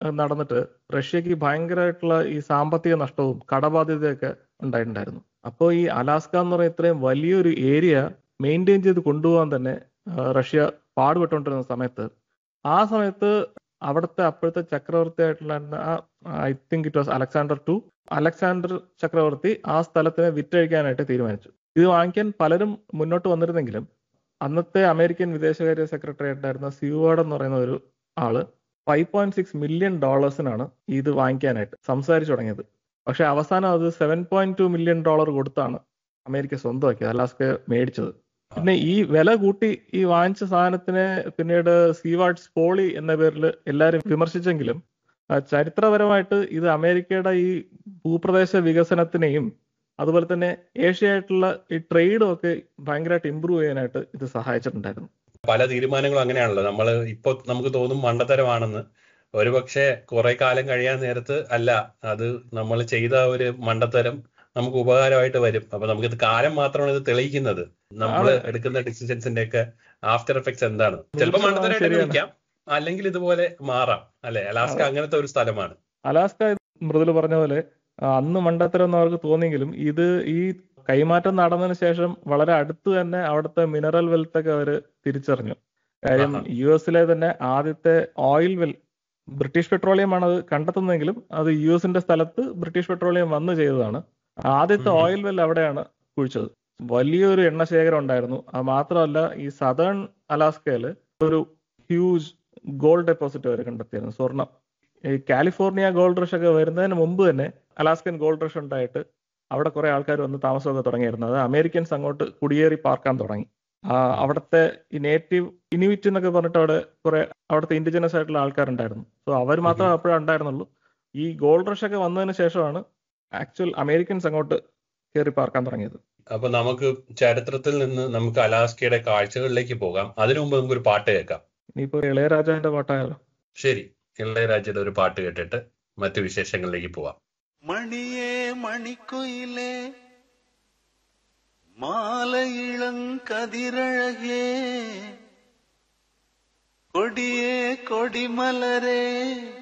ഏഹ് നടന്നിട്ട് റഷ്യക്ക് ഭയങ്കരമായിട്ടുള്ള ഈ സാമ്പത്തിക നഷ്ടവും കടബാധ്യതയൊക്കെ ഉണ്ടായിട്ടുണ്ടായിരുന്നു അപ്പോൾ ഈ അലാസ്ക എന്ന് പറയുന്ന ഇത്രയും വലിയൊരു ഏരിയ മെയിൻറ്റെയിൻ ചെയ്ത് കൊണ്ടുപോകാൻ തന്നെ ഏഹ് റഷ്യ പാടുപെട്ടുകൊണ്ടിരുന്ന സമയത്ത് ആ സമയത്ത് അവിടുത്തെ അപ്പോഴത്തെ ചക്രവർത്തിയായിട്ടുള്ള I think it was Alexander two Alexander ചക്രവർത്തി ആ സ്ഥലത്തിനെ വിറ്റഴിക്കാനായിട്ട് തീരുമാനിച്ചു ഇത് വാങ്ങിക്കാൻ പലരും മുന്നോട്ട് വന്നിരുന്നെങ്കിലും അന്നത്തെ അമേരിക്കൻ വിദേശകാര്യ സെക്രട്ടറി ആയിട്ടായിരുന്ന സ്യൂവാർഡ് എന്ന് പറയുന്ന ഒരു ആള് ഫൈവ് പോയിന്റ് സിക്സ് മില്യൺ ഡോളേഴ്സിനാണ് ഇത് വാങ്ങിക്കാനായിട്ട് സംസാരിച്ചു തുടങ്ങിയത് പക്ഷെ അവസാനം അത് seven point two million dollar കൊടുത്താണ് അമേരിക്ക സ്വന്തമാക്കിയത് അലാസ്ക മേടിച്ചത് പിന്നെ ഈ വില കൂട്ടി ഈ വാങ്ങിച്ച സാധനത്തിനെ പിന്നീട് സീവാർഡ്സ് പോളി എന്ന പേരിൽ എല്ലാവരും വിമർശിച്ചെങ്കിലും ആ, ചരിത്രപരമായിട്ട് ഇത് അമേരിക്കയുടെ ഈ ഭൂപ്രദേശ വികസനത്തിനെയും അതുപോലെ തന്നെ ഏഷ്യയായിട്ടുള്ള ഈ ട്രേഡും ഒക്കെ ഭയങ്കരമായിട്ട് ഇമ്പ്രൂവ് ചെയ്യാനായിട്ട് ഇത് സഹായിച്ചിട്ടുണ്ടായിരുന്നു പല തീരുമാനങ്ങളും അങ്ങനെയാണല്ലോ നമ്മൾ ഇപ്പൊ നമുക്ക് തോന്നും മണ്ടത്തരമാണെന്ന് ഒരുപക്ഷെ കുറെ കാലം കഴിയാൻ നേരത്ത് അല്ല അത് നമ്മൾ ചെയ്ത ഒരു മണ്ടത്തരം നമുക്ക് ഉപകാരമായിട്ട് വരും അപ്പൊ നമുക്കിത് കാലം മാത്രമാണ് ഇത് തെളിയിക്കുന്നത് നമ്മൾ ആണ്. എടുക്കുന്ന ഡിസിഷൻസിന്റെ ഒക്കെ ആഫ്റ്റർ എഫക്ട്സ് എന്താണ് ചിലപ്പോൾ മണ്ടത്തരമായിട്ട് ശരിയാണ്. തോന്നിക്കാം അല്ലെങ്കിൽ ഇതുപോലെ മാറാം അല്ലെ അലാസ്ക അങ്ങനത്തെ ഒരു സ്ഥലമാണ് അലാസ്ക മൃദുല് പറഞ്ഞ പോലെ ആ, അന്ന് മണ്ടത്തരം എന്ന് അവർക്ക് തോന്നിയെങ്കിലും ഇത് ഈ കൈമാറ്റം നടന്നതിന് ശേഷം വളരെ അടുത്ത് തന്നെ അവിടുത്തെ മിനറൽ വെൽത്ത് ഒക്കെ അവര് തിരിച്ചറിഞ്ഞു കാര്യം ആഹാ. യു എസിലെ തന്നെ ആദ്യത്തെ ഓയിൽ വെൽ ബ്രിട്ടീഷ് പെട്രോളിയം ആണ് അത് കണ്ടെത്തുന്നതെങ്കിലും അത് യു എസിന്റെ സ്ഥലത്ത് ബ്രിട്ടീഷ് പെട്രോളിയം വന്ന് ചെയ്തതാണ് ആദ്യത്തെ ഉം. ഓയിൽ വെൽ അവിടെയാണ് കുഴിച്ചത് വലിയൊരു എണ്ണ ശേഖരം ഉണ്ടായിരുന്നു അത് മാത്രമല്ല ഈ സദേൺ അലാസ്കയിൽ ഒരു ഹ്യൂജ് ഗോൾഡ് ഡെപ്പോസിറ്റ് വരെ കണ്ടെത്തിയിരുന്നു സ്വർണം ഈ കാലിഫോർണിയ ഗോൾഡ് റഷ് ഒക്കെ വരുന്നതിന് മുമ്പ് തന്നെ അലാസ്കൻ ഗോൾഡ് റഷ് ഉണ്ടായിട്ട് അവിടെ കുറെ ആൾക്കാർ വന്ന് താമസമൊക്കെ തുടങ്ങിയിരുന്നു അത് അമേരിക്കൻസ് അങ്ങോട്ട് കുടിയേറി പാർക്കാൻ തുടങ്ങി ആ, അവിടുത്തെ ഈ നേറ്റീവ് ഇനുവിറ്റ് എന്നൊക്കെ പറഞ്ഞിട്ട് അവിടെ കുറെ അവിടുത്തെ ഇൻഡിജിനസ് ആയിട്ടുള്ള ആൾക്കാരുണ്ടായിരുന്നു സോ അവർ മാത്രമേ അപ്പോഴേ ഉണ്ടായിരുന്നുള്ളൂ ഈ ഗോൾഡ് റഷ് ഒക്കെ വന്നതിന് ശേഷമാണ് ആക്ച്വൽ അമേരിക്കൻസ് അങ്ങോട്ട് കയറി പാർക്കാൻ തുടങ്ങിയത് അപ്പൊ നമുക്ക് ചരിത്രത്തിൽ നിന്ന് നമുക്ക് അലാസ്കയുടെ കാഴ്ചകളിലേക്ക് പോകാം അതിനു മുമ്പ് നമുക്ക് ഒരു പാട്ട് കേൾക്കാം ഇനിയിപ്പോ ഇളയരാജാവിന്റെ പാട്ടായാലോ ശരി ഇളയരാജയുടെ ഒരു പാട്ട് കേട്ടിട്ട് മറ്റു വിശേഷങ്ങളിലേക്ക് പോവാം மணியே மணிக்குயிலே மாலை இளங்கதிரழகே கொடியே கொடிமலரே